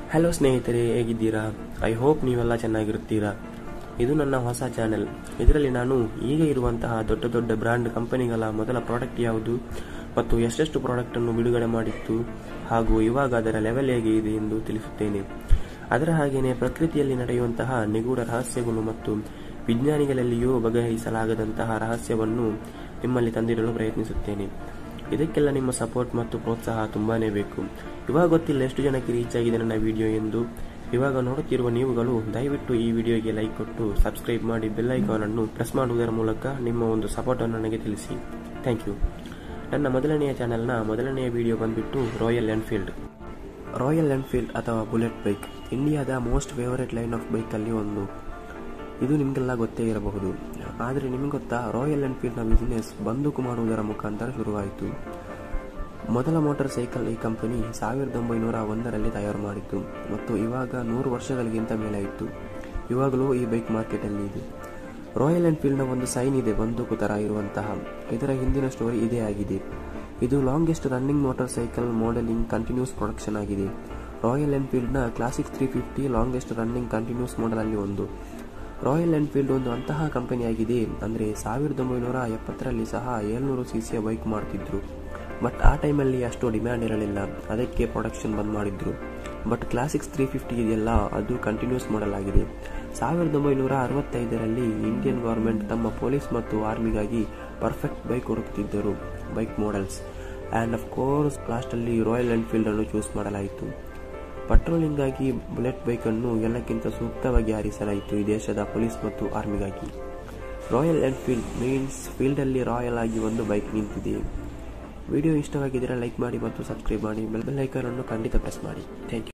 hello ಸ್ನೇಹಿತರೆ ಹೇಗಿದ್ದೀರಾ I hope ನೀವೆಲ್ಲ ಚೆನ್ನಾಗಿರುತ್ತೀರಾ ಇದು ನನ್ನ ಹೊಸ ಚಾನೆಲ್ ಇದರಲ್ಲಿ ನಾನು ಈಗ ಇರುವಂತಹ ದೊಡ್ಡ ದೊಡ್ಡ ಬ್ರ್ಯಾಂಡ್ ಕಂಪನಿಗಳ ಮೊದಲ ಪ್ರಾಡಕ್ಟ್ ಯಾವುದು ಮತ್ತು ಎಷ್ಟೆಷ್ಟು ಪ್ರಾಡಕ್ಟ್ ಅನ್ನು ಬಿಡುಗಡೆ ಮಾಡಿತ್ತು ಹಾಗೂ ಇವಾಗ ಅದರ ಲೆವೆಲ್ ಹೇಗೆ ಇದೆ ಎಂದು ತಿಳಿಸುತ್ತೇನೆ ಅದರ ಹಾಗೆಯೇ ಪ್ರಕೃತಿಯಲ್ಲಿ ನಡೆಯುವಂತಹ ನಿಗೂಢ ರಹಸ್ಯಗಳು ಮತ್ತು ವಿಜ್ಞಾನಿಗಳಲ್ಲಿಯೂ ಬಗೆಹರಿಸಲಾಗದಂತಹ ರಹಸ್ಯವನ್ನು ನಿಮ್ಮಲ್ಲಿ ತಂದಿಡಲು ಪ್ರಯತ್ನಿಸುತ್ತೇನೆ ಇದಕ್ಕೆಲ್ಲ ನಿಮ್ಮ ಸಪೋರ್ಟ್ ಮತ್ತು ಪ್ರೋತ್ಸಾಹ ತುಂಬಾನೇ ಬೇಕು ಇವಾಗ ಗೊತ್ತಿಲ್ಲ ಎಷ್ಟು ಜನಕ್ಕೆ ರೀಚ್ ಆಗಿದೆ ನನ್ನ ವಿಡಿಯೋ ಎಂದು ಇವಾಗ ನೋಡುತ್ತಿರುವ ನೀವುಗಳು ದಯವಿಟ್ಟು ಈ ವಿಡಿಯೋಗೆ ಲೈಕ್ ಕೊಟ್ಟು ಸಬ್ಸ್ಕ್ರೈಬ್ ಮಾಡಿ ಬೆಲ್ ಐಕಾನ್ ಅನ್ನು ಪ್ರೆಸ್ ಮಾಡುವುದರ ಮೂಲಕ ನಿಮ್ಮ ಒಂದು ಸಪೋರ್ಟ್ ಅನ್ನು ನನಗೆ ತಿಳಿಸಿ ಥ್ಯಾಂಕ್ ಯು ನನ್ನ ಮೊದಲನೆಯ ಚಾನೆಲ್ನ ಮೊದಲನೆಯ ವಿಡಿಯೋ ಬಂದ್ಬಿಟ್ಟು ರಾಯಲ್ ಎನ್ಫೀಲ್ಡ್ ರಾಯಲ್ ಎನ್ಫೀಲ್ಡ್ ಅಥವಾ ಬುಲೆಟ್ ಬೈಕ್ ಇಂಡಿಯಾದ ಮೋಸ್ಟ್ ಫೇವರೇಟ್ ಲೈನ್ ಆಫ್ ಬೈಕಲ್ಲಿ ಒಂದು ಇದು ನಿಮಗೆಲ್ಲ ಗೊತ್ತೇ ಇರಬಹುದು ಆದರೆ ನಿಮಗೆ ಗೊತ್ತಾ ರಾಯಲ್ ಎನ್ಫೀಲ್ಡ್ನ ಬಿಸಿನೆಸ್ ಬಂದೂಕು ಮಾಡುವುದರ ಮುಖಾಂತರ ಶುರುವಾಯಿತು ಮೊದಲ ಮೋಟಾರ್ ಸೈಕಲ್ ಈ ಕಂಪನಿ ಸಾವಿರದ ಒಂಬೈನೂರ ಒಂದರಲ್ಲಿ ತಯಾರು ಮಾಡಿತ್ತು ಮತ್ತು ಇವಾಗ ನೂರು ವರ್ಷಗಳಿಗಿಂತ ಮೇಲಾಯಿತು ಇವಾಗಲೂ ಈ ಬೈಕ್ ಮಾರ್ಕೆಟಲ್ಲಿ ಇದೆ ರಾಯಲ್ ಎನ್ಫೀಲ್ಡ್ನ ಒಂದು ಸೈನ್ ಇದೆ ಬಂದೂಕು ತರ ಇರುವಂತಹ ಇದರ ಹಿಂದಿನ ಸ್ಟೋರಿ ಇದೇ ಆಗಿದೆ ಇದು longest running motorcycle modelling continuous production ಆಗಿದೆ ರಾಯಲ್ ಎನ್ಫೀಲ್ಡ್ನ classic three fifty longest running continuous model ಅಲ್ಲಿ ಒಂದು ರಾಯಲ್ ಎನ್ಫೀಲ್ಡ್ ಒಂದು ಅಂತಹ ಕಂಪನಿಯಾಗಿದೆ ಅಂದರೆ ಸಾವಿರದ ಒಂಬೈನೂರ ಎಪ್ಪತ್ತರಲ್ಲಿ ಸಹ ಏಳ್ನೂರು ಸಿ ಸಿಯ ಬೈಕ್ ಮಾಡ್ತಿದ್ರು ಬಟ್ ಆ ಟೈಮಲ್ಲಿ ಅಷ್ಟು ಡಿಮ್ಯಾಂಡ್ ಇರಲಿಲ್ಲ ಅದಕ್ಕೆ ಪ್ರೊಡಕ್ಷನ್ ಬಂದ್ ಮಾಡಿದ್ರು ಬಟ್ ಕ್ಲಾಸಿಕ್ಸ್ ತ್ರೀ ಫಿಫ್ಟಿ ಇದೆಯಲ್ಲ ಅದು ಕಂಟಿನ್ಯೂಸ್ ಮಾಡಲಾಗಿದೆ ಸಾವಿರದ ಒಂಬೈನೂರ ಅರವತ್ತೈದರಲ್ಲಿ ಇಂಡಿಯನ್ ಗವರ್ಮೆಂಟ್ ತಮ್ಮ ಪೊಲೀಸ್ ಮತ್ತು ಆರ್ಮಿಗಾಗಿ ಪರ್ಫೆಕ್ಟ್ ಬೈಕ್ ಹುಡುಕುತ್ತಿದ್ದರು bike models and of course ಲಾಸ್ಟಲ್ಲಿ ರಾಯಲ್ ಎನ್ಫೀಲ್ಡ್ ಅನ್ನು ಚೂಸ್ ಮಾಡಲಾಯಿತು ಪಟ್ರೋಲಿಂಗ್ ಆಗಿ ಬುಲೆಟ್ ಬೈಕ್ ಅನ್ನು ಎಲ್ಲಕ್ಕಿಂತ ಸೂಕ್ತವಾಗಿ ಆರಿಸಲಾಯಿತು ಈ ದೇಶದ ಪೊಲೀಸ್ ಮತ್ತು ಆರ್ಮಿಗಾಗಿ ರಾಯಲ್ ಎನ್ಫೀಲ್ಡ್ ಮೀನ್ಸ್ ಫೀಲ್ಡ್ ಅಲ್ಲಿ ರಾಯಲ್ ಆಗಿ ಒಂದು ಬೈಕ್ ನಿಂತಿದೆ ವಿಡಿಯೋ ಇಷ್ಟವಾಗಿದ್ದರೆ ಲೈಕ್ ಮಾಡಿ ಮತ್ತು ಸಬ್ಸ್ಕ್ರೈಬ್ ಮಾಡಿ ಬೆಲ್ ಐಕಾನ್ ಅನ್ನು ಖಂಡಿತ ಪ್ರೆಸ್ ಮಾಡಿ ಥ್ಯಾಂಕ್ ಯು